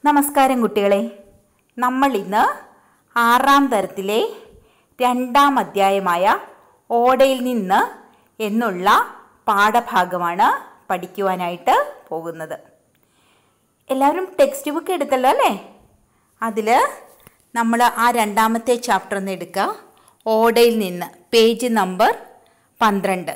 നമസ്കാരം കുട്ടികളെ നമ്മൾ ഇന്ന് ആറാം തരത്തിലെ രണ്ടാം അധ്യായമായ ഓടയിൽ നിന്ന് എന്നുള്ള പാഠഭാഗമാണ് പഠിക്കുവാനായിട്ട് പോകുന്നത് എല്ലാവരും ടെക്സ്റ്റ് ബുക്ക് എടുത്തല്ലോ അല്ലേ അതിൽ നമ്മൾ ആ രണ്ടാമത്തെ ചാപ്റ്റർ ഒന്ന് എടുക്കുക ഓടയിൽ നിന്ന് പേജ് നമ്പർ പന്ത്രണ്ട്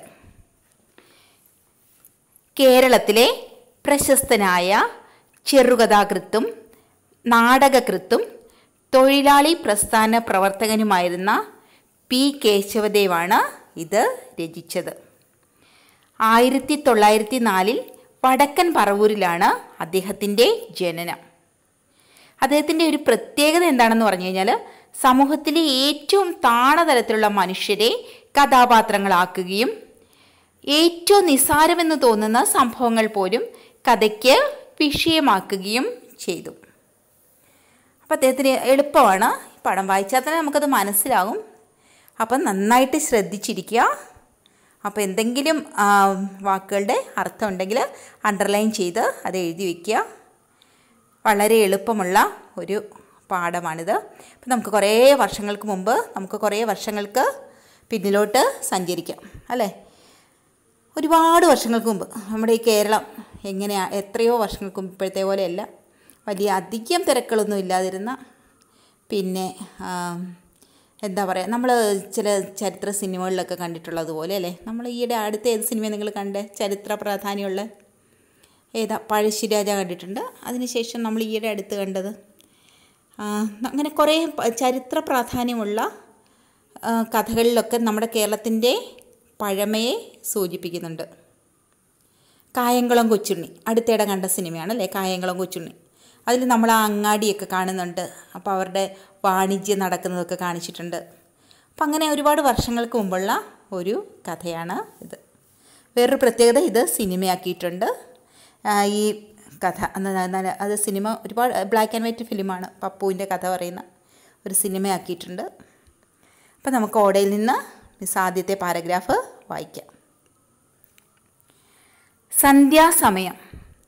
കേരളത്തിലെ പ്രശസ്തനായ ചെറുകഥാകൃത്തും നാടകകൃത്തും തൊഴിലാളി പ്രസ്ഥാന പ്രവർത്തകനുമായിരുന്ന പി കേശവദേവാണ് ഇത് രചിച്ചത് ആയിരത്തി തൊള്ളായിരത്തി നാലിൽ വടക്കൻ പറവൂരിലാണ് അദ്ദേഹത്തിൻ്റെ ജനനം അദ്ദേഹത്തിൻ്റെ ഒരു പ്രത്യേകത എന്താണെന്ന് പറഞ്ഞു കഴിഞ്ഞാൽ സമൂഹത്തിലെ ഏറ്റവും താണതലത്തിലുള്ള മനുഷ്യരെ കഥാപാത്രങ്ങളാക്കുകയും ഏറ്റവും നിസ്സാരമെന്ന് തോന്നുന്ന സംഭവങ്ങൾ പോലും കഥയ്ക്ക് വിഷയമാക്കുകയും ചെയ്തു അപ്പം അദ്ദേഹത്തിന് എളുപ്പമാണ് ഈ പടം വായിച്ചാൽ തന്നെ നമുക്കത് മനസ്സിലാകും അപ്പം നന്നായിട്ട് ശ്രദ്ധിച്ചിരിക്കുക അപ്പോൾ എന്തെങ്കിലും ആ, വാക്കുകളുടെ അർത്ഥം ഉണ്ടെങ്കിൽ അണ്ടർലൈൻ ചെയ്ത് അത് എഴുതി വയ്ക്കുക വളരെ എളുപ്പമുള്ള ഒരു പാഠമാണിത് അപ്പം നമുക്ക് കുറേ വർഷങ്ങൾക്ക് മുമ്പ് നമുക്ക് കുറേ വർഷങ്ങൾക്ക് പിന്നിലോട്ട് സഞ്ചരിക്കാം അല്ലേ ഒരുപാട് വർഷങ്ങൾക്ക് മുമ്പ് നമ്മുടെ ഈ കേരളം എങ്ങനെയാണ് എത്രയോ വർഷങ്ങൾക്ക് മുമ്പ് ഇപ്പോഴത്തെ പോലെയല്ല വലിയ അധികം തിരക്കുകളൊന്നും ഇല്ലാതിരുന്ന പിന്നെ ആ, എന്താ പറയുക നമ്മൾ ചില ചരിത്ര സിനിമകളിലൊക്കെ കണ്ടിട്ടുള്ളതുപോലെ അല്ലേ നമ്മൾ ഈയിടെ അടുത്ത ഏത് സിനിമ നിങ്ങൾ കണ്ടേ ചരിത്ര പ്രാധാന്യമുള്ള ഏതാ പഴശ്ശിരാജ കണ്ടിട്ടുണ്ട് അതിനുശേഷം നമ്മൾ ഈയിടെ അടുത്ത് കണ്ടത് ആ, അങ്ങനെ കുറേ പ- ചരിത്ര പ്രാധാന്യമുള്ള ആ, കഥകളിലൊക്കെ നമ്മുടെ കേരളത്തിൻ്റെ പഴമയെ സൂചിപ്പിക്കുന്നുണ്ട് കായംകുളം കൊച്ചുണ്ണി അടുത്തിടെ കണ്ട സിനിമയാണ് അല്ലേ കായംകുളം കൊച്ചുണ്ണി അതിൽ നമ്മൾ ആ അങ്ങാടിയൊക്കെ കാണുന്നുണ്ട് അപ്പോൾ അവരുടെ വാണിജ്യം നടക്കുന്നതൊക്കെ കാണിച്ചിട്ടുണ്ട് അപ്പം അങ്ങനെ ഒരുപാട് വർഷങ്ങൾക്ക് മുമ്പുള്ള ഒരു കഥയാണ് ഇത് വേറൊരു പ്രത്യേകത ഇത് സിനിമയാക്കിയിട്ടുണ്ട് ആ, ഈ കഥ എന്ന് പറഞ്ഞാൽ അത് സിനിമ ഒരുപാട് ബ്ലാക്ക് ആൻഡ് വൈറ്റ് ഫിലിമാണ് പപ്പുവിൻ്റെ കഥ പറയുന്ന ഒരു സിനിമയാക്കിയിട്ടുണ്ട് അപ്പം നമുക്ക് ഓടയിൽ നിന്ന് മിസ് ആദ്യത്തെ പാരഗ്രാഫ് വായിക്കാം സന്ധ്യാസമയം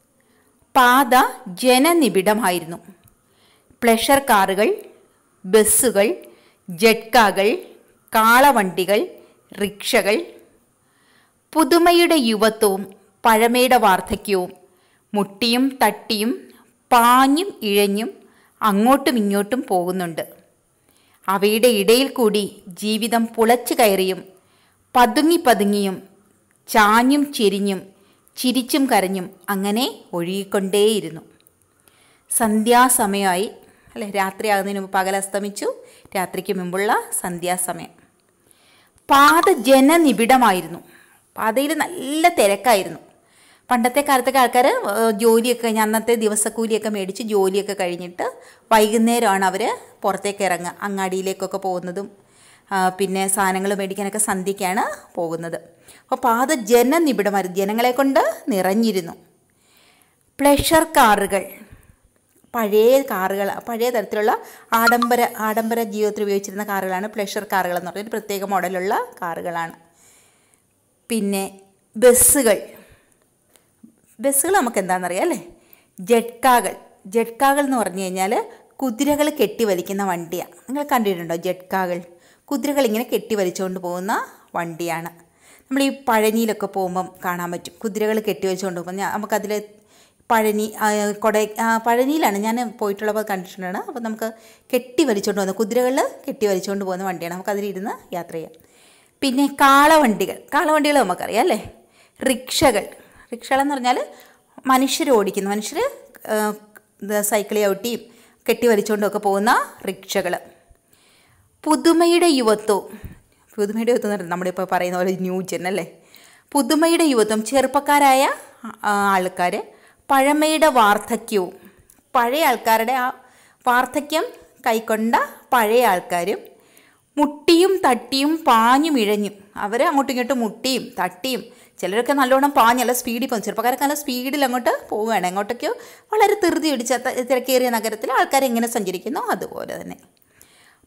പാത ജനനിബിഡമായിരുന്നു പ്ലഷർ കാറുകൾ ബസ്സുകൾ ജട്കാകൾ കാളവണ്ടികൾ റിക്ഷകൾ പുതുമയുടെ യുവത്വവും പഴമയുടെ വാർദ്ധക്യവും മുട്ടിയും തട്ടിയും പാഞ്ഞും ഇഴഞ്ഞും അങ്ങോട്ടും ഇങ്ങോട്ടും പോകുന്നുണ്ട് അവയുടെ ഇടയിൽ കൂടി ജീവിതം പുളച്ചു കയറിയും പതുങ്ങി പതുങ്ങിയും ചാഞ്ഞും ചെരിഞ്ഞും ചിരിച്ചും കരഞ്ഞും അങ്ങനെ ഒഴുകിക്കൊണ്ടേയിരുന്നു സന്ധ്യാസമയമായി അല്ലെ രാത്രിയാകുന്നതിന് മുമ്പ് പകലസ്തമിച്ചു രാത്രിക്ക് മുമ്പുള്ള സന്ധ്യാസമയം പാത ജനനിബിഡമായിരുന്നു പാതയിൽ നല്ല തിരക്കായിരുന്നു പണ്ടത്തെ കാലത്തൊക്കെ ആൾക്കാർ ജോലിയൊക്കെ കഴിഞ്ഞ് അന്നത്തെ ദിവസക്കൂലിയൊക്കെ മേടിച്ച് ജോലിയൊക്കെ കഴിഞ്ഞിട്ട് വൈകുന്നേരമാണ് അവർ പുറത്തേക്ക് ഇറങ്ങുക അങ്ങാടിയിലേക്കൊക്കെ പോകുന്നതും ആ, പിന്നെ സാധനങ്ങൾ മേടിക്കാനൊക്കെ സന്ധ്യയ്ക്കാണ് പോകുന്നത് അപ്പോൾ പാത ജനനിബിഡമായിരുന്നു ജനങ്ങളെ കൊണ്ട് നിറഞ്ഞിരുന്നു പ്ലഷർ കാറുകൾ പഴയ കാറുകൾ പഴയ തരത്തിലുള്ള ആഡംബര ആഡംബര ജീവിതത്തിൽ ഉപയോഗിച്ചിരുന്ന കാറുകളാണ് പ്ലഷർ കാറുകൾ എന്ന് പറയുന്നത് പ്രത്യേക മോഡലുള്ള കാറുകളാണ് പിന്നെ ബസ്സുകൾ ബസ്സുകൾ നമുക്ക് എന്താണെന്നറിയാം അല്ലേ ജട്കാകൾ ജട്കാകൾ എന്ന് പറഞ്ഞു കഴിഞ്ഞാൽ കുതിരകൾ കെട്ടിവലിക്കുന്ന വണ്ടിയാണ് നിങ്ങൾ കണ്ടിട്ടുണ്ടോ ജട്കാകൾ കുതിരകൾ ഇങ്ങനെ കെട്ടിവലിച്ചുകൊണ്ട് പോകുന്ന വണ്ടിയാണ് നമ്മൾ ഈ പഴനിയിലൊക്കെ പോകുമ്പം കാണാൻ പറ്റും കുതിരകൾ കെട്ടിവലിച്ചുകൊണ്ട് പോകുമ്പോൾ ഞാൻ നമുക്കതിൽ പഴനി ആ, കൊട ആ, പഴനിയിലാണ് ഞാൻ പോയിട്ടുള്ളപ്പോൾ കണ്ടിട്ടുണ്ടാണ് അപ്പോൾ നമുക്ക് കെട്ടി വലിച്ചുകൊണ്ട് പോകുന്ന കുതിരകൾ കെട്ടി വലിച്ചുകൊണ്ട് പോകുന്ന വണ്ടിയാണ് നമുക്കതിലിരുന്ന് യാത്ര ചെയ്യാം പിന്നെ കാളവണ്ടികൾ കാളവണ്ടികൾ നമുക്കറിയാം അല്ലേ റിക്ഷകൾ റിക്ഷകളെന്ന് പറഞ്ഞാൽ മനുഷ്യർ ഓടിക്കുന്ന മനുഷ്യർ സൈക്കിൾ ചവിട്ടിയും കെട്ടി വലിച്ചുകൊണ്ടൊക്കെ പോകുന്ന റിക്ഷകൾ പുതുമയുടെ യുവത്വവും പുതുമയുടെ യുവത്വം എന്ന് പറഞ്ഞാൽ നമ്മളിപ്പോൾ പറയുന്ന പോലെ ന്യൂജൻ അല്ലേ പുതുമയുടെ യുവത്വം ചെറുപ്പക്കാരായ ആൾക്കാർ പഴമയുടെ വാർദ്ധക്യവും പഴയ ആൾക്കാരുടെ ആ വാർദ്ധക്യം കൈക്കൊണ്ട പഴയ ആൾക്കാരും മുട്ടിയും തട്ടിയും പാഞ്ഞും ഇഴഞ്ഞും അവർ അങ്ങോട്ടും ഇങ്ങോട്ടും മുട്ടിയും തട്ടിയും ചിലരൊക്കെ നല്ലോണം പാഞ്ഞ് നല്ല സ്പീഡിൽ പോകും ചെറുപ്പക്കാരൊക്കെ നല്ല സ്പീഡിൽ അങ്ങോട്ട് പോവുകയാണ് എങ്ങോട്ടൊക്കെയോ വളരെ ധൃതി പിടിച്ച ത- തിരക്കേറിയ നഗരത്തിൽ ആൾക്കാർ എങ്ങനെ സഞ്ചരിക്കുന്നോ അതുപോലെ തന്നെ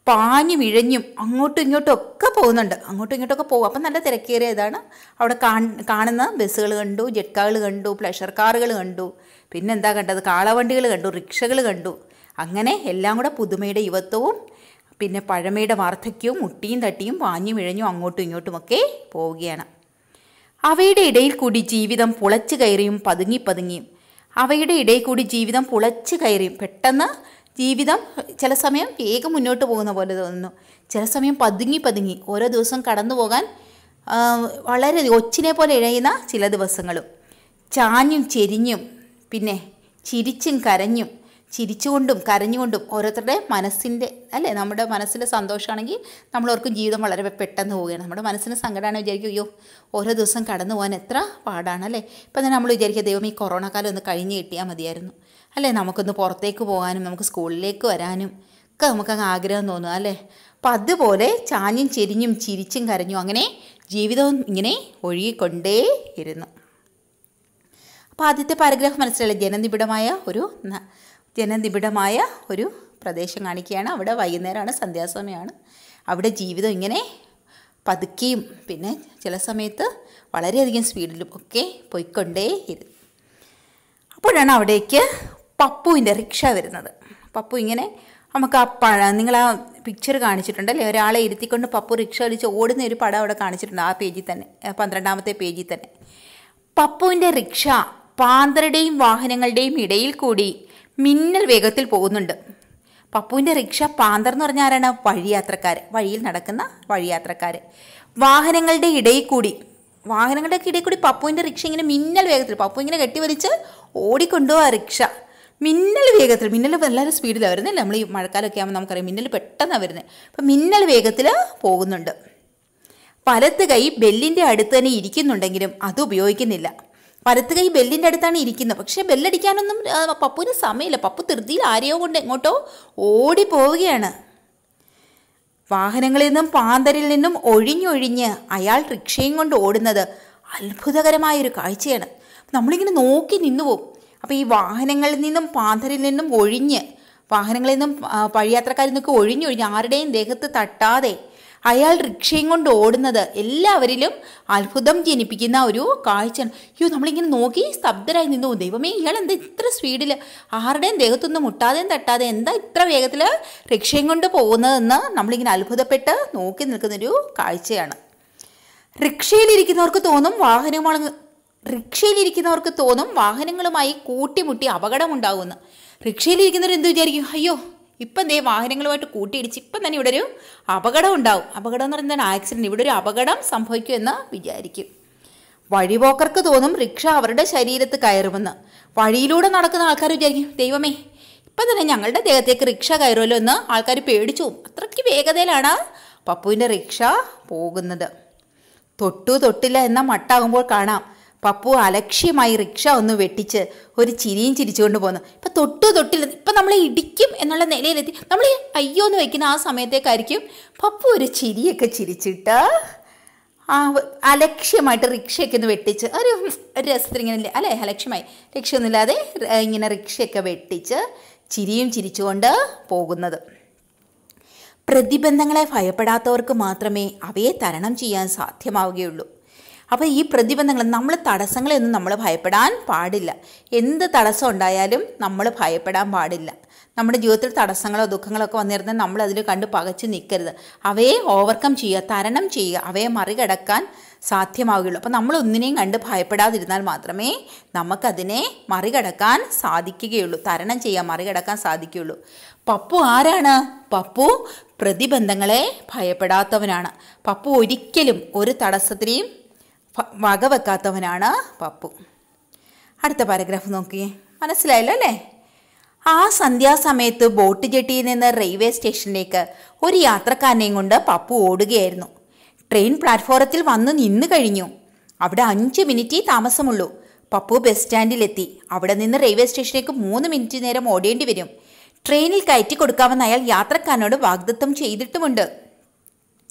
പാഞ്ഞു വിഴഞ്ഞും അങ്ങോട്ടും ഇങ്ങോട്ടും ഒക്കെ പോകുന്നുണ്ട് അങ്ങോട്ടും ഇങ്ങോട്ടൊക്കെ പോകും അപ്പം നല്ല തിരക്കേറിയതാണ് അവിടെ കാണ്- കാണുന്ന ബസ്സുകൾ കണ്ടു ജെറ്റ്കാകൾ കണ്ടു പ്ലഷർ കാറുകൾ കണ്ടു പിന്നെന്താ കണ്ടത് കാളവണ്ടികൾ കണ്ടു റിക്ഷകൾ കണ്ടു അങ്ങനെ എല്ലാം കൂടെ പുതുമയുടെ യുവത്വവും പിന്നെ പഴമയുടെ വാർദ്ധക്യവും മുട്ടിയും തട്ടിയും പാഞ്ഞു വിഴഞ്ഞും അങ്ങോട്ടും ഇങ്ങോട്ടുമൊക്കെ പോവുകയാണ് അവയുടെ ഇടയിൽ കൂടി ജീവിതം പുളച്ചു കയറിയും പതുങ്ങി പതുങ്ങിയും അവയുടെ ഇടയിൽ കൂടി ജീവിതം പുളച്ചു കയറിയും പെട്ടെന്ന് ജീവിതം ചില സമയം വേഗം മുന്നോട്ട് പോകുന്ന പോലെ തോന്നുന്നു ചില സമയം പതുങ്ങി പതുങ്ങി ഓരോ ദിവസം കടന്നു പോകാൻ ആ, വളരെ ഒച്ചിനെ പോലെ ഇഴയുന്ന ചില ദിവസങ്ങളും ചാഞ്ഞും ചെരിഞ്ഞും പിന്നെ ചിരിച്ചും കരഞ്ഞും ചിരിച്ചുകൊണ്ടും കരഞ്ഞുകൊണ്ടും ഓരോരുത്തരുടെ മനസ്സിൻ്റെ അല്ലേ നമ്മുടെ മനസ്സിലെ സന്തോഷമാണെങ്കിൽ നമ്മളോർക്കും ജീവിതം വളരെ പെട്ടെന്ന് പോവുകയാണ് നമ്മുടെ മനസ്സിന് സങ്കടമാണ് വിചാരിക്കും അയ്യോ ഓരോ ദിവസം കടന്നു പോകാൻ എത്ര പാടാണ് അല്ലേ ഇപ്പം തന്നെ നമ്മൾ വിചാരിക്കുക ദൈവം ഈ കൊറോണ കാലം ഒന്ന് കഴിഞ്ഞ് കിട്ടിയാൽ മതിയായിരുന്നു അല്ലേ നമുക്കൊന്ന് പുറത്തേക്ക് പോകാനും നമുക്ക് സ്കൂളിലേക്ക് വരാനും ഒക്കെ നമുക്കങ്ങ് ആഗ്രഹം തോന്നുക അല്ലേ അപ്പം അതുപോലെ ചാഞ്ഞും ചെരിഞ്ഞും ചിരിച്ചും കരഞ്ഞും അങ്ങനെ ജീവിതവും ഇങ്ങനെ ഒഴുകിക്കൊണ്ടേ ഇരുന്നു അപ്പോൾ ആദ്യത്തെ പാരഗ്രാഫ് മനസ്സിലായില്ലേ ജനനിബിഡമായ ഒരു ന- ജനനിബിഡമായ ഒരു പ്രദേശം കാണിക്കുകയാണ് അവിടെ വൈകുന്നേരമാണ് സന്ധ്യാസമയമാണ് അവിടെ ജീവിതം ഇങ്ങനെ പതുക്കിയും പിന്നെ ചില സമയത്ത് വളരെയധികം സ്പീഡിലും ഒക്കെ പോയിക്കൊണ്ടേ ഇരുന്നു അപ്പോഴാണ് അവിടേക്ക് പപ്പുവിൻ്റെ റിക്ഷ വരുന്നത് പപ്പു ഇങ്ങനെ നമുക്ക് ആ പഴ നിങ്ങൾ ആ പിക്ചർ കാണിച്ചിട്ടുണ്ടല്ലേ ഒരാളെ ഇരുത്തിക്കൊണ്ട് പപ്പു റിക്ഷ വലിച്ച് ഓടുന്ന ഒരു പടം അവിടെ കാണിച്ചിട്ടുണ്ട് ആ പേജിൽ തന്നെ ആ പന്ത്രണ്ടാമത്തെ പേജിൽ തന്നെ പപ്പുവിൻ്റെ റിക്ഷ പാന്തരുടെയും വാഹനങ്ങളുടെയും ഇടയിൽ കൂടി മിന്നൽ വേഗത്തിൽ പോകുന്നുണ്ട് പപ്പുവിൻ്റെ റിക്ഷ പാന്തർ എന്ന് പറഞ്ഞാൽ ആരാണ് വഴിയാത്രക്കാർ വഴിയിൽ നടക്കുന്ന വഴിയാത്രക്കാർ വാഹനങ്ങളുടെ ഇടയിൽ കൂടി വാഹനങ്ങളുടെ ഒക്കെ ഇടയിൽ കൂടി പപ്പുവിൻ്റെ റിക്ഷ ഇങ്ങനെ മിന്നൽ വേഗത്തിൽ പപ്പു ഇങ്ങനെ കെട്ടിവലിച്ച് ഓടിക്കൊണ്ടുപോകാ റിക്ഷ മിന്നൽ വേഗത്തിൽ മിന്നൽ എല്ലാവരും സ്പീഡിലാണ് വരുന്നത് നമ്മൾ ഈ മഴക്കാലമൊക്കെ ആകുമ്പോൾ നമുക്കറിയാം മിന്നൽ പെട്ടെന്നാണ് വരുന്നത് അപ്പം മിന്നൽ വേഗത്തിൽ പോകുന്നുണ്ട് വലത്ത് കൈ ബെല്ലിൻ്റെ അടുത്ത് തന്നെ ഇരിക്കുന്നുണ്ടെങ്കിലും അത് ഉപയോഗിക്കുന്നില്ല വലത്ത് കൈ ബെല്ലിൻ്റെ അടുത്താണ് ഇരിക്കുന്നത് പക്ഷേ ബെല്ലടിക്കാനൊന്നും ആ, പപ്പുവിന് സമയമില്ല പപ്പു ധൃതിയിൽ ആരെയോ കൊണ്ട് എങ്ങോട്ടോ ഓടി പോവുകയാണ് വാഹനങ്ങളിൽ നിന്നും പാന്തരിൽ നിന്നും ഒഴിഞ്ഞൊഴിഞ്ഞ് അയാൾ റിക്ഷയും കൊണ്ട് ഓടുന്നത് അത്ഭുതകരമായൊരു കാഴ്ചയാണ് നമ്മളിങ്ങനെ നോക്കി നിന്നു പോകും അപ്പോൾ ഈ വാഹനങ്ങളിൽ നിന്നും പാന്തരിൽ നിന്നും ഒഴിഞ്ഞ് വാഹനങ്ങളിൽ നിന്നും ആ, വഴിയാത്രക്കാരിൽ നിന്നൊക്കെ ഒഴിഞ്ഞൊഴിഞ്ഞ് ആരുടെയും ദേഹത്ത് തട്ടാതെ അയാൾ റിക്ഷയും കൊണ്ട് ഓടുന്നത് എല്ലാവരിലും അത്ഭുതം ജനിപ്പിക്കുന്ന ഒരു കാഴ്ചയാണ് അയ്യോ നമ്മളിങ്ങനെ നോക്കി സ്തബ്ധരായി നിന്നു പോകും. ദൈവമേ ഇയാൾ എന്താ ഇത്ര സ്പീഡിൽ ആരുടെയും ദേഹത്തൊന്നും മുട്ടാതെയും തട്ടാതെ എന്താ ഇത്ര വേഗത്തിൽ റിക്ഷയും കൊണ്ട് പോകുന്നതെന്ന് നമ്മളിങ്ങനെ അത്ഭുതപ്പെട്ട് നോക്കി നിൽക്കുന്നൊരു കാഴ്ചയാണ് റിക്ഷയിലിരിക്കുന്നവർക്ക് തോന്നും വാഹനങ്ങൾ റിക്ഷയിലിരിക്കുന്നവർക്ക് തോന്നും വാഹനങ്ങളുമായി കൂട്ടിമുട്ടി അപകടമുണ്ടാകുമെന്ന് റിക്ഷയിലിരിക്കുന്നവർ എന്ത് വിചാരിക്കും അയ്യോ ഇപ്പം ദേ വാഹനങ്ങളുമായിട്ട് കൂട്ടിയിടിച്ച് ഇപ്പം തന്നെ ഇവിടെ ഒരു അപകടം ഉണ്ടാവും അപകടം എന്ന് പറയുന്നത് ആക്സിഡൻറ്റ് ഇവിടെ ഒരു അപകടം സംഭവിക്കുമെന്ന് വിചാരിക്കും വഴിപോക്കർക്ക് തോന്നും റിക്ഷ അവരുടെ ശരീരത്ത് കയറുമെന്ന് വഴിയിലൂടെ നടക്കുന്ന ആൾക്കാർ വിചാരിക്കും ദൈവമേ ഇപ്പം തന്നെ ഞങ്ങളുടെ ദേഹത്തേക്ക് റിക്ഷ കയറുമല്ലോ എന്ന് ആൾക്കാർ പേടിച്ചു പോകും അത്രയ്ക്ക് വേഗതയിലാണ് പപ്പുവിൻ്റെ റിക്ഷ പോകുന്നത് തൊട്ടു തൊട്ടില്ല എന്ന മട്ടാകുമ്പോൾ കാണാം പപ്പു അലക്ഷ്യമായി റിക്ഷ ഒന്ന് വെട്ടിച്ച് ഒരു ചിരിയും ചിരിച്ചുകൊണ്ട് പോകുന്നു ഇപ്പം തൊട്ടു തൊട്ടില്ല ഇപ്പം നമ്മളെ ഇടിക്കും എന്നുള്ള നിലയിലെത്തി നമ്മൾ ഈ അയ്യോ എന്ന് വയ്ക്കുന്ന ആ സമയത്തേക്കായിരിക്കും പപ്പു ഒരു ചിരിയൊക്കെ ചിരിച്ചിട്ട് ആ വ- അലക്ഷ്യമായിട്ട് റിക്ഷയൊക്കെ ഒന്ന് വെട്ടിച്ച് ഒരു ഒരു രസത്തിൽ ഇങ്ങനെ ഇല്ലേ? അല്ലേ അലക്ഷ്യമായി റിക്ഷയൊന്നുമില്ലാതെ ര- ഇങ്ങനെ റിക്ഷയൊക്കെ വെട്ടിച്ച് ചിരിയും ചിരിച്ചുകൊണ്ട് പോകുന്നത് പ്രതിബന്ധങ്ങളെ ഭയപ്പെടാത്തവർക്ക് മാത്രമേ അവയെ തരണം ചെയ്യാൻ സാധ്യമാവുകയുള്ളൂ അപ്പോൾ ഈ പ്രതിബന്ധങ്ങൾ നമ്മൾ തടസ്സങ്ങളെയൊന്നും നമ്മൾ ഭയപ്പെടാൻ പാടില്ല എന്ത് തടസ്സം ഉണ്ടായാലും നമ്മൾ ഭയപ്പെടാൻ പാടില്ല നമ്മുടെ ജീവിതത്തിൽ തടസ്സങ്ങളോ ദുഃഖങ്ങളോ ഒക്കെ വന്നിരുന്നാൽ നമ്മൾ അതിൽ കണ്ട് പകച്ചു നിൽക്കരുത് അവയെ ഓവർകം ചെയ്യുക തരണം ചെയ്യുക അവയെ മറികടക്കാൻ സാധ്യമാവുകയുള്ളൂ അപ്പോൾ നമ്മൾ ഒന്നിനെയും കണ്ട് ഭയപ്പെടാതിരുന്നാൽ മാത്രമേ നമുക്കതിനെ മറികടക്കാൻ സാധിക്കുകയുള്ളൂ തരണം ചെയ്യാൻ മറികടക്കാൻ സാധിക്കുകയുള്ളൂ പപ്പു ആരാണ് പപ്പു പ്രതിബന്ധങ്ങളെ ഭയപ്പെടാത്തവനാണ് പപ്പു ഒരിക്കലും ഒരു തടസ്സത്തിനെയും ഭ- വകവെക്കാത്തവനാണ് പപ്പു അടുത്ത പാരഗ്രാഫ് നോക്കിയേ മനസ്സിലായല്ലോ അല്ലേ ആ സന്ധ്യാസമയത്ത് ബോട്ട് ജെട്ടിയിൽ നിന്ന് റെയിൽവേ സ്റ്റേഷനിലേക്ക് ഒരു യാത്രക്കാരനെയും കൊണ്ട് പപ്പു ഓടുകയായിരുന്നു ട്രെയിൻ പ്ലാറ്റ്ഫോറത്തിൽ വന്ന് നിന്നു കഴിഞ്ഞു അവിടെ അഞ്ച് മിനിറ്റേ താമസമുള്ളൂ പപ്പു ബസ് സ്റ്റാൻഡിലെത്തി അവിടെ നിന്ന് റെയിൽവേ സ്റ്റേഷനിലേക്ക് മൂന്ന് മിനിറ്റ് നേരം ഓടേണ്ടി വരും ട്രെയിനിൽ കയറ്റി കൊടുക്കാമെന്ന് അയാൾ യാത്രക്കാരനോട് വാഗ്ദത്തം ചെയ്തിട്ടുമുണ്ട്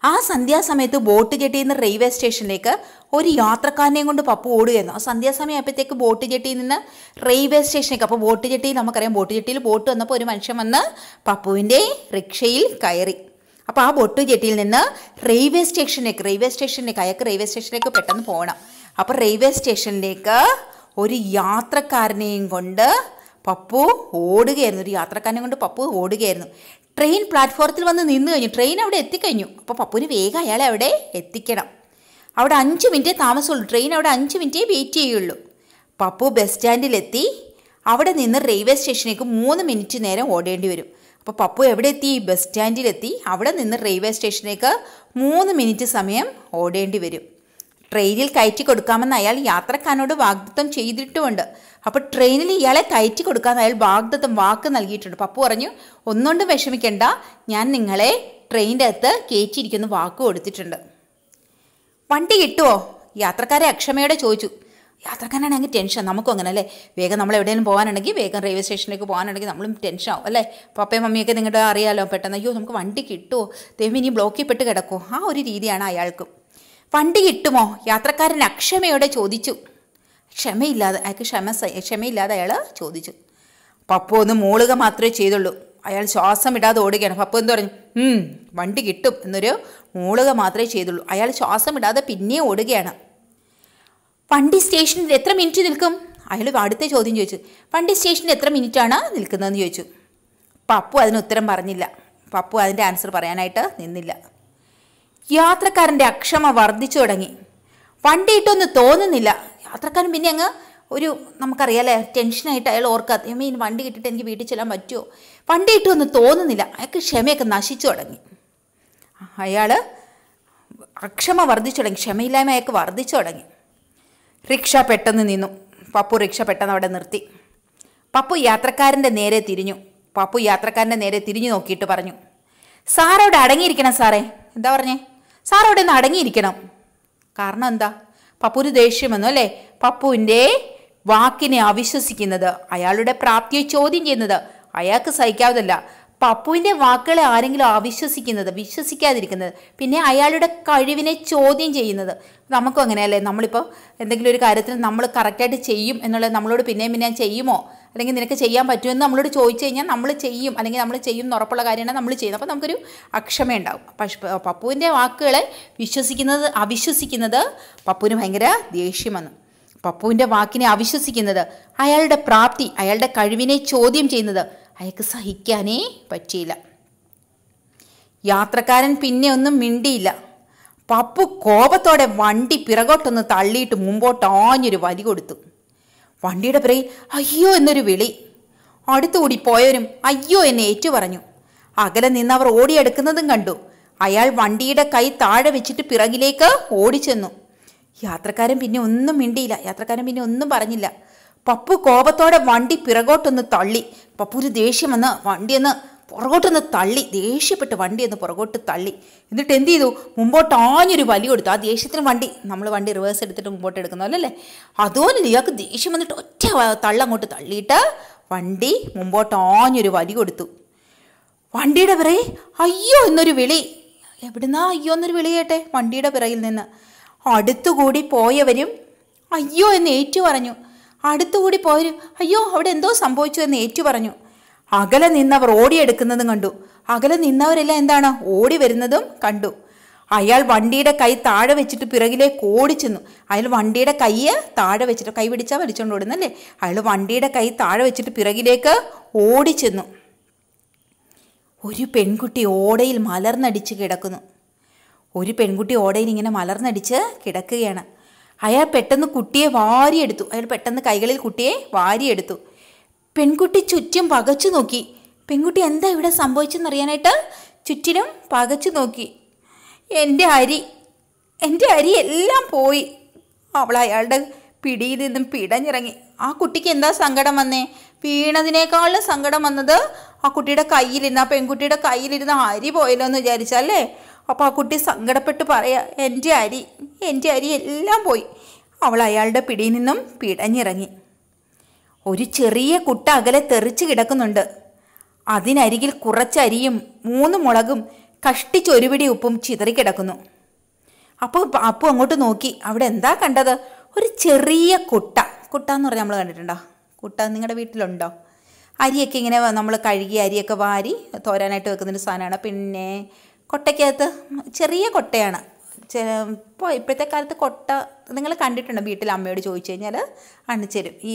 ആ സന്ധ്യാസമയത്ത് ബോട്ട് ജെട്ടിയിൽ നിന്ന് റെയിൽവേ സ്റ്റേഷനിലേക്ക് ഒരു യാത്രക്കാരനെയും കൊണ്ട് പപ്പു ഓടുകയായിരുന്നു ആ സന്ധ്യാസമയം ആയപ്പോഴത്തേക്ക് ബോട്ട് ജെട്ടിയിൽ നിന്ന് റെയിൽവേ സ്റ്റേഷനിലേക്ക് അപ്പോൾ ബോട്ട് ജെട്ടിയിൽ നമുക്കറിയാം ബോട്ട് ജെട്ടിയിൽ ബോട്ട് വന്നപ്പോൾ ഒരു മനുഷ്യൻ വന്ന് പപ്പുവിൻ്റെ റിക്ഷയിൽ കയറി അപ്പോൾ ആ ബോട്ട് ജെട്ടിയിൽ നിന്ന് റെയിൽവേ സ്റ്റേഷനിലേക്ക് റെയിൽവേ സ്റ്റേഷനിലേക്ക് അയാൾക്ക് റെയിൽവേ സ്റ്റേഷനിലേക്ക് പെട്ടെന്ന് പോകണം അപ്പോൾ റെയിൽവേ സ്റ്റേഷനിലേക്ക് ഒരു യാത്രക്കാരനെയും കൊണ്ട് പപ്പു ഓടുകയായിരുന്നു ഒരു യാത്രക്കാരനെ കൊണ്ട് പപ്പു ഓടുകയായിരുന്നു ട്രെയിൻ പ്ലാറ്റ്ഫോറത്തിൽ വന്ന് നിന്ന് കഴിഞ്ഞു ട്രെയിൻ അവിടെ എത്തിക്കഴിഞ്ഞു അപ്പോൾ പപ്പുവിന് വേഗം അയാളെ അവിടെ എത്തിക്കണം അവിടെ അഞ്ച് മിനിറ്റേ താമസമുള്ളൂ ട്രെയിൻ അവിടെ അഞ്ച് മിനിറ്റേ വെയിറ്റ് ചെയ്യുള്ളൂ പപ്പു ബസ് സ്റ്റാൻഡിലെത്തി അവിടെ നിന്ന് റെയിൽവേ സ്റ്റേഷനിലേക്ക് മൂന്ന് മിനിറ്റ് നേരം ഓടേണ്ടി വരും അപ്പോൾ പപ്പു എവിടെ എത്തി ബസ് സ്റ്റാൻഡിലെത്തി അവിടെ നിന്ന് റെയിൽവേ സ്റ്റേഷനിലേക്ക് മൂന്ന് മിനിറ്റ് സമയം ഓടേണ്ടി വരും ട്രെയിനിൽ കയറ്റി കൊടുക്കാമെന്ന് അയാൾ യാത്രക്കാരനോട് വാഗ്ദത്തം ചെയ്തിട്ടുമുണ്ട് അപ്പോൾ ട്രെയിനിൽ ഇയാളെ കയറ്റി കൊടുക്കാമെന്ന് അയാൾ വാഗ്ദത്തം വാക്ക് നൽകിയിട്ടുണ്ട് പപ്പു പറഞ്ഞു ഒന്നുകൊണ്ടും വിഷമിക്കേണ്ട ഞാൻ നിങ്ങളെ ട്രെയിനിൻ്റെ അകത്ത് കയറ്റിയിരിക്കുന്ന വാക്ക് കൊടുത്തിട്ടുണ്ട് വണ്ടി കിട്ടുമോ യാത്രക്കാരെ അക്ഷമയോടെ ചോദിച്ചു യാത്രക്കാരനാണെങ്കിൽ ടെൻഷൻ നമുക്കും അങ്ങനെ അല്ലേ വേഗം നമ്മൾ എവിടെയെങ്കിലും പോകാനുണ്ടെങ്കിൽ വേഗം റെയിൽവേ സ്റ്റേഷനിലേക്ക് പോകാനുണ്ടെങ്കിൽ നമ്മളും ടെൻഷൻ ആവും അല്ലേ പപ്പയും മമ്മിയൊക്കെ നിങ്ങളുടെ അറിയാലോ പെട്ടെന്ന് അയ്യോ നമുക്ക് വണ്ടി കിട്ടുമോ ദൈവം ഇനി ബ്ലോക്കിൽ പെട്ട് കിടക്കുമോ ആ ഒരു രീതിയാണ് അയാൾക്കും വണ്ടി കിട്ടുമോ യാത്രക്കാരൻ അക്ഷമയോടെ ചോദിച്ചു ക്ഷമയില്ലാതെ അയാൾക്ക് ക്ഷമ സ- ക്ഷമയില്ലാതെ അയാൾ ചോദിച്ചു പപ്പു ഒന്ന് മൂളുക മാത്രമേ ചെയ്തുള്ളൂ അയാൾ ശ്വാസം ഇടാതെ ഓടുകയാണ് പപ്പു എന്ന് പറഞ്ഞു "ഉം, വണ്ടി കിട്ടും എന്നൊരു മൂളുക മാത്രമേ ചെയ്തുള്ളൂ അയാൾ ശ്വാസം ഇടാതെ പിന്നെ ഓടുകയാണ് വണ്ടി സ്റ്റേഷനിൽ എത്ര മിനിറ്റ് നിൽക്കും അയാൾ അടുത്ത ചോദ്യം ചോദിച്ചു വണ്ടി സ്റ്റേഷനിൽ എത്ര മിനിറ്റാണ് നിൽക്കുന്നതെന്ന് ചോദിച്ചു പപ്പു അതിന് ഉത്തരം പറഞ്ഞില്ല പപ്പു അതിൻ്റെ ആൻസർ പറയാനായിട്ട് നിന്നില്ല യാത്രക്കാരൻ്റെ അക്ഷമ വർദ്ധിച്ചു തുടങ്ങി വണ്ടി ഇട്ടൊന്നും തോന്നുന്നില്ല യാത്രക്കാരൻ പിന്നെ അങ്ങ് ഒരു നമുക്കറിയാലേ ടെൻഷനായിട്ട് അയാൾ ഓർക്കാത്ത "അമ്മേ, ഇനി വണ്ടി കിട്ടിയിട്ട് എനിക്ക് വീട്ടിൽ ചെല്ലാൻ പറ്റുമോ വണ്ടി ഇട്ടൊന്നും തോന്നുന്നില്ല അയാൾക്ക് ക്ഷമയൊക്കെ നശിച്ചു തുടങ്ങി അയാൾ അക്ഷമ വർദ്ധിച്ചു തുടങ്ങി ക്ഷമയില്ലായ്മ അയാൾക്ക് വർദ്ധിച്ചു തുടങ്ങി റിക്ഷ പെട്ടെന്ന് നിന്നു പപ്പു റിക്ഷ പെട്ടെന്ന് അവിടെ നിർത്തി പപ്പു യാത്രക്കാരൻ്റെ നേരെ തിരിഞ്ഞു പപ്പു യാത്രക്കാരൻ്റെ നേരെ തിരിഞ്ഞു നോക്കിയിട്ട് പറഞ്ഞു സാർ അവിടെ അടങ്ങിയിരിക്കണം സാറേ എന്താ പറഞ്ഞേ സാർ അവിടെ ഒന്ന് അടങ്ങിയിരിക്കണം കാരണം എന്താ പപ്പുവിന് ദേഷ്യം വന്നു അല്ലേ പപ്പുവിൻ്റെ വാക്കിനെ അവിശ്വസിക്കുന്നത് അയാളുടെ പ്രാപ്തിയെ ചോദ്യം ചെയ്യുന്നത് അയാൾക്ക് സഹിക്കാവതല്ല പപ്പുവിൻ്റെ വാക്കുകളെ ആരെങ്കിലും അവിശ്വസിക്കുന്നത് വിശ്വസിക്കാതിരിക്കുന്നത് പിന്നെ അയാളുടെ കഴിവിനെ ചോദ്യം ചെയ്യുന്നത് നമുക്കും അങ്ങനെയല്ലേ നമ്മളിപ്പോൾ എന്തെങ്കിലും ഒരു കാര്യത്തിൽ നമ്മൾ കറക്റ്റായിട്ട് ചെയ്യും എന്നുള്ളത് നമ്മളോട് പിന്നെയും പിന്നെയും ചെയ്യുമോ അല്ലെങ്കിൽ നിനക്ക് ചെയ്യാൻ പറ്റുമെന്ന് നമ്മളോട് ചോദിച്ചു കഴിഞ്ഞാൽ നമ്മൾ ചെയ്യും അല്ലെങ്കിൽ നമ്മൾ ചെയ്യും എന്ന് ഉറപ്പുള്ള കാര്യമാണ് നമ്മൾ ചെയ്യുന്നത് അപ്പോൾ നമുക്കൊരു അക്ഷമയുണ്ടാവും പക്ഷെ പപ്പുവിൻ്റെ വാക്കുകളെ വിശ്വസിക്കുന്നത് അവിശ്വസിക്കുന്നത് പപ്പുവിന് ഭയങ്കര ദേഷ്യം വന്നു പപ്പുവിൻ്റെ വാക്കിനെ അവിശ്വസിക്കുന്നത് അയാളുടെ പ്രാപ്തി അയാളുടെ കഴിവിനെ ചോദ്യം ചെയ്യുന്നത് അയാൾക്ക് സഹിക്കാനേ പറ്റിയില്ല യാത്രക്കാരൻ പിന്നെ ഒന്നും മിണ്ടിയില്ല പപ്പു കോപത്തോടെ വണ്ടി പിറകോട്ടൊന്ന് തള്ളിയിട്ട് മുമ്പോട്ട് ആഞ്ഞൊരു വലി കൊടുത്തു വണ്ടിയുടെ പിറകിൽ അയ്യോ എന്നൊരു വിളി അടുത്തുകൂടി പോയവരും അയ്യോ എന്ന് ഏറ്റു പറഞ്ഞു അകലെ നിന്നവർ ഓടിയെടുക്കുന്നതും കണ്ടു അയാൾ വണ്ടിയുടെ കൈ താഴെ വെച്ചിട്ട് പിറകിലേക്ക് ഓടിച്ചെന്നു യാത്രക്കാരൻ പിന്നെ ഒന്നും മിണ്ടിയില്ല യാത്രക്കാരൻ പിന്നെ ഒന്നും പറഞ്ഞില്ല പപ്പു കോപത്തോടെ വണ്ടി പിറകോട്ടൊന്ന് തള്ളി പപ്പു ഒരു ദേഷ്യം വന്ന് വണ്ടിയൊന്ന് പുറകോട്ടൊന്ന് തള്ളി ദേഷ്യപ്പെട്ട് വണ്ടി ഒന്ന് പുറകോട്ട് തള്ളി എന്നിട്ട് എന്ത് ചെയ്തു മുമ്പോട്ട് ആഞ്ഞൊരു വലി കൊടുത്തു ആ ദേഷ്യത്തിന് വണ്ടി നമ്മൾ വണ്ടി റിവേഴ്സ് എടുത്തിട്ട് മുമ്പോട്ട് എടുക്കുന്ന പോലെ അല്ലേ അതുപോലെ ഇയാൾക്ക് ദേഷ്യം വന്നിട്ട് ഒറ്റ വ- തള്ളങ്ങോട്ട് തള്ളിയിട്ട് വണ്ടി മുമ്പോട്ട് ആഞ്ഞൊരു വലി കൊടുത്തു വണ്ടിയുടെ പിറകെ അയ്യോ എന്നൊരു വിളി എവിടുന്നാ അയ്യോ എന്നൊരു വിളി കേട്ടെ വണ്ടിയുടെ പിറകിൽ നിന്ന് അടുത്തുകൂടി പോയവരും അയ്യോ എന്ന് ഏറ്റു പറഞ്ഞു അടുത്തുകൂടി പോയവരും അയ്യോ അവിടെ എന്തോ സംഭവിച്ചു എന്ന് ഏറ്റു പറഞ്ഞു അകലെ നിന്നവർ ഓടിയെടുക്കുന്നതും കണ്ടു അകലെ നിന്നവരെല്ലാം എന്താണ് ഓടി വരുന്നതും കണ്ടു അയാൾ വണ്ടിയുടെ കൈ താഴെ വെച്ചിട്ട് പിറകിലേക്ക് ഓടിച്ചെന്നു അയാൾ വണ്ടിയുടെ കൈയെ താഴെ വെച്ചിട്ട് കൈ പിടിച്ചാൽ വലിച്ചുകൊണ്ട് ഓടുന്നല്ലേ അയാൾ വണ്ടിയുടെ കൈ താഴെ വെച്ചിട്ട് പിറകിലേക്ക് ഓടിച്ചെന്നു ഒരു പെൺകുട്ടി ഓടയിൽ മലർന്നടിച്ച് കിടക്കുന്നു ഒരു പെൺകുട്ടി ഓടയിൽ ഇങ്ങനെ മലർന്നടിച്ച് കിടക്കുകയാണ് അയാൾ പെട്ടെന്ന് കുട്ടിയെ വാരിയെടുത്തു അയാൾ പെട്ടെന്ന് കൈകളിൽ കുട്ടിയെ വാരിയെടുത്തു പെൺകുട്ടി ചുറ്റും പകച്ചു നോക്കി പെൺകുട്ടി എന്താ ഇവിടെ സംഭവിച്ചെന്നറിയാനായിട്ട് ചുറ്റിനും പകച്ചു നോക്കി എൻ്റെ അരി എൻ്റെ അരി എല്ലാം പോയി അവൾ അയാളുടെ പിടിയിൽ നിന്നും പിടഞ്ഞിറങ്ങി ആ കുട്ടിക്ക് എന്താ സങ്കടം വന്നേ വീണതിനേക്കാളും സങ്കടം വന്നത് ആ കുട്ടിയുടെ കയ്യിലിരുന്ന് ആ പെൺകുട്ടിയുടെ കയ്യിലിരുന്ന് അരി പോയല്ലോ എന്ന് വിചാരിച്ചല്ലേ അപ്പോൾ ആ കുട്ടി സങ്കടപ്പെട്ട് പറയാ എൻ്റെ അരി എൻ്റെ അരി എല്ലാം പോയി അവൾ അയാളുടെ പിടിയിൽ നിന്നും പിടഞ്ഞിറങ്ങി ഒരു ചെറിയ കുട്ട അകലെ തെറിച്ച് കിടക്കുന്നുണ്ട് അതിനരികിൽ കുറച്ചരിയും മൂന്ന് മുളകും കഷ്ടിച്ച് ഒരു പിടി ഉപ്പും ചിതറിക്കിടക്കുന്നു അപ്പോൾ അപ്പു അങ്ങോട്ട് നോക്കി അവിടെ എന്താ കണ്ടത് ഒരു ചെറിയ കുട്ട കുട്ട എന്ന് പറഞ്ഞാൽ നമ്മൾ കണ്ടിട്ടുണ്ടോ കുട്ട നിങ്ങളുടെ വീട്ടിലുണ്ടോ അരിയൊക്കെ ഇങ്ങനെ നമ്മൾ കഴുകി അരിയൊക്കെ വാരി തോരാനായിട്ട് വെക്കുന്നൊരു സാധനമാണ് പിന്നെ കൊട്ടയ്ക്കകത്ത് ചെറിയ കൊട്ടയാണ് ഇപ്പോൾ ഇപ്പോഴത്തെ കാലത്ത് കൊട്ട നിങ്ങൾ കണ്ടിട്ടുണ്ടോ വീട്ടിൽ അമ്മയോട് ചോദിച്ചു കഴിഞ്ഞാൽ അണിച്ചരും ഈ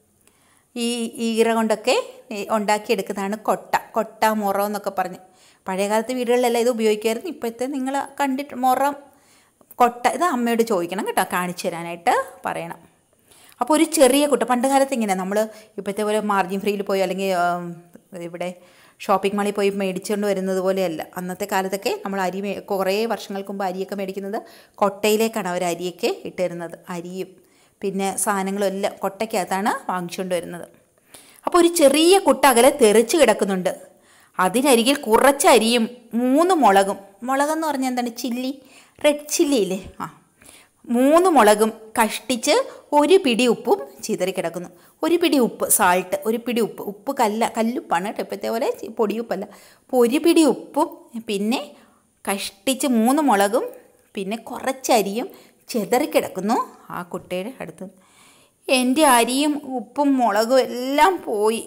ഈ ഈറ കൊണ്ടൊക്കെ ഈ ഉണ്ടാക്കിയെടുക്കുന്നതാണ് കൊട്ട കൊട്ട മുറം എന്നൊക്കെ പറഞ്ഞ് പഴയകാലത്ത് വീടുകളിലെല്ലാം ഇത് ഉപയോഗിക്കുമായിരുന്നു ഇപ്പോഴത്തെ നിങ്ങൾ കണ്ടിട്ട് മുറം കൊട്ട ഇത് അമ്മയോട് ചോദിക്കണം കേട്ടോ കാണിച്ചു തരാനായിട്ട് പറയണം അപ്പോൾ ഒരു ചെറിയ കുട്ട പണ്ട് കാലത്ത് ഇങ്ങനെ നമ്മൾ ഇപ്പോഴത്തെ പോലെ മാർജിൻ ഫ്രീയിൽ പോയി അല്ലെങ്കിൽ ആം, ഇവിടെ ഷോപ്പിംഗ് മാളിൽ പോയി മേടിച്ചുകൊണ്ട് വരുന്നത് പോലെയല്ല അന്നത്തെ കാലത്തൊക്കെ നമ്മൾ അരി മേ കുറേ വർഷങ്ങൾക്ക് മുമ്പ് അരിയൊക്കെ മേടിക്കുന്നത് കൊട്ടയിലേക്കാണ് അവർ അരിയൊക്കെ ഇട്ട് തരുന്നത് അരിയും പിന്നെ സാധനങ്ങളും എല്ലാം കൊട്ടയ്ക്കകത്താണ് വാങ്ങിച്ചുകൊണ്ട് വരുന്നത് അപ്പോൾ ഒരു ചെറിയ കുട്ട അകലെ തെറിച്ച് കിടക്കുന്നുണ്ട് അതിനരികിൽ കുറച്ച് അരിയും മൂന്ന് മുളകും മുളകെന്ന് പറഞ്ഞാൽ എന്താണ് ചില്ലി റെഡ് ചില്ലി ഇല്ലേ ആ മൂന്ന് മുളകും കഷ്ടിച്ച് ഒരു പിടി ഉപ്പും ചിതറി കിടക്കുന്നു ഒരു പിടി ഉപ്പ് സാൾട്ട് ഒരു പിടി ഉപ്പ് ഉപ്പ് കല്ല കല്ലുപ്പാണ് കേട്ടോ ഇപ്പോഴത്തെ പോലെ ചി- പൊടിയുപ്പല്ല അപ്പോൾ ഒരു പിടി ഉപ്പും പിന്നെ കഷ്ടിച്ച് മൂന്ന് മുളകും പിന്നെ കുറച്ച് അരിയും ചിതറിക്കിടക്കുന്നു ആ കുട്ടിയുടെ അടുത്ത് എൻ്റെ അരിയും ഉപ്പും മുളകും എല്ലാം പോയി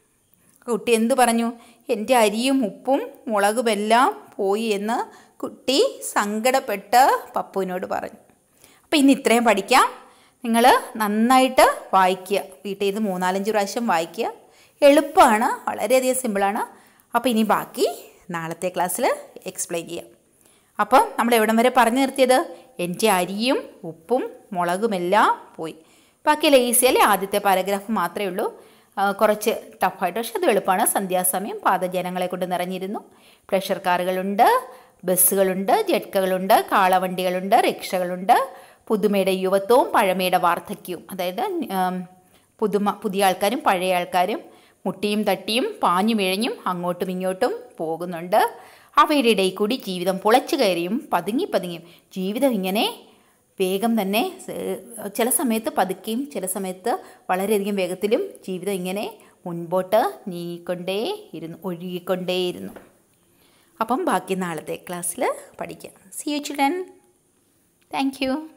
കുട്ടി എന്ത് പറഞ്ഞു എൻ്റെ അരിയും ഉപ്പും മുളകും എല്ലാം പോയി എന്ന് കുട്ടി സങ്കടപ്പെട്ട് പപ്പുവിനോട് പറഞ്ഞു അപ്പോൾ ഇന്ന് ഇത്രയും പഠിക്കാം നിങ്ങൾ നന്നായിട്ട് വായിക്കുക വീട്ടിൽ നിന്ന് മൂന്നാലഞ്ച് പ്രാവശ്യം വായിക്കുക എളുപ്പമാണ് വളരെയധികം സിമ്പിളാണ് അപ്പോൾ ഇനി ബാക്കി നാളത്തെ ക്ലാസ്സിൽ എക്സ്പ്ലെയിൻ ചെയ്യാം അപ്പോൾ നമ്മൾ എവിടം വരെ പറഞ്ഞു നിർത്തിയത് എൻ്റെ അരിയും ഉപ്പും മുളകുമെല്ലാം പോയി ബാക്കിയെല്ലാം ഈസി അല്ലേ ആദ്യത്തെ പാരഗ്രാഫ് മാത്രമേ ഉള്ളൂ ആ, കുറച്ച് ടഫായിട്ട് പക്ഷെ അത് എളുപ്പമാണ് സന്ധ്യാസമയം പാതജനങ്ങളെ കൊണ്ട് നിറഞ്ഞിരുന്നു പ്രഷർ കാറുകളുണ്ട് ബസ്സുകളുണ്ട് ജെട്കകളുണ്ട് കാളവണ്ടികളുണ്ട് റിക്ഷകളുണ്ട് പുതുമയുടെ യുവത്വവും പഴമയുടെ വാർദ്ധക്യവും അതായത് ഉം, പുതുമ പുതിയ ആൾക്കാരും പഴയ ആൾക്കാരും മുട്ടിയും തട്ടിയും പാഞ്ഞു മിഴഞ്ഞും അങ്ങോട്ടും ഇങ്ങോട്ടും പോകുന്നുണ്ട് അവയുടെ ഇടയിൽ കൂടി ജീവിതം പുളച്ചു കയറിയും പതുങ്ങി പതുങ്ങിയും ജീവിതം ഇങ്ങനെ വേഗം തന്നെ ഏഹ്, ചില സമയത്ത് പതുക്കെയും ചില സമയത്ത് വളരെയധികം വേഗത്തിലും ജീവിതം ഇങ്ങനെ മുൻപോട്ട് നീങ്ങിക്കൊണ്ടേ ഇരുന്നു ഒഴുകിക്കൊണ്ടേയിരുന്നു അപ്പം ബാക്കി നാളത്തെ ക്ലാസ്സിൽ പഠിക്കാം see you children thank U